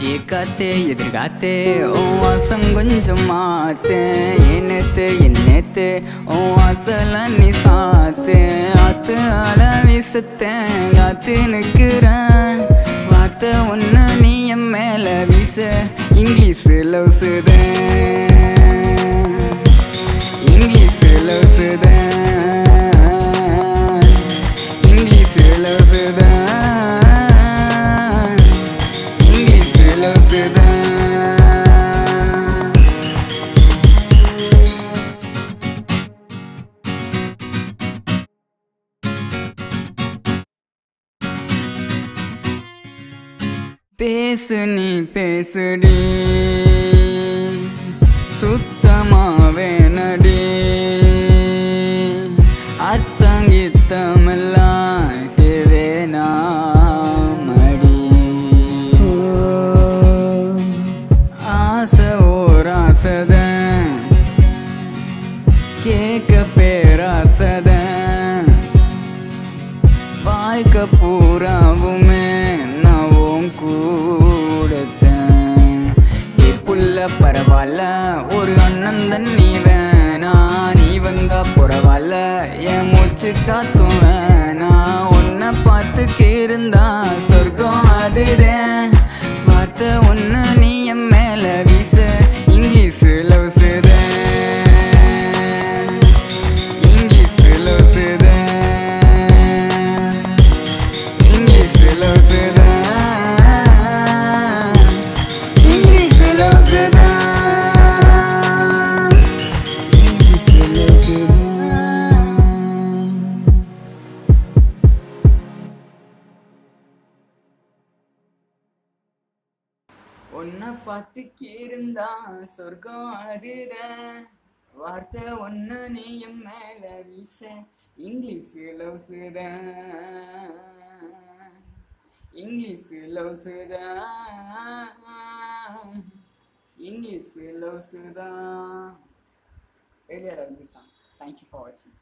ஏக்காத்தே எதிர்காத்தே உன் வாசம் கொஞ்சம் மாத்தே என்னத்து என்னத்து உன் வாசல நீ சாத்து ஆத்து அல வீசத்தேன் காத்து நிற்கிறேன் வார்த்தை ஒன்று நீ என் மேல வீச இங்கிலீஷ் லவ்ஸுதேன் இங்கிலீஷ் லவ்ஸுதேன் இங்கிலீஷ் லவ்ஸுதேன் இங்கிலீஷ் லவ்ஸுதேன் பேசு நீ பேசுடி சுத்தமாவே நடி அர்த்தங்கித்தமெல்லாம் வேணாமடி ஆசை ஓர் ஆசைதான் கேட்க பேராசைதான் வாழ்க்கை பூராவுமே நான் உன் கூடத்தேன் புள்ள பரவாயில்ல ஒரு அண்ணன் தான் நீ வேணா நீ வந்தா பரவாயில்ல என் மூச்சு காத்தும் வேணா உன்னை பார்த்து இருந்தா சொர்க்கம் அதுதான் வார்த்தை ஒன்று நீ என் மேல வீச இங்கிலீஷ் லவ்ஸுதான் இங்கிலீஷ் லவ்ஸுதான் இங்கிலீஷ் லவ்ஸுதான் இங்கிலீஷ் லவ்ஸுதான் இங்கிலீஷ் லவ்ஸுதான் உன்னை பார்த்து இருந்தா சொர்க்கம் அதுதான் வார்த்தை ஒன்று நீ என் மேல வீச இங்கிலீஷ் லவ்ஸ் தான் இங்கிலீஷ் லவ்ஸ் தான் இங்கிலீஷ் லவ்ஸ் தான் எளியார் வந்து தேங்க்யூ ஃபார் வாட்சிங்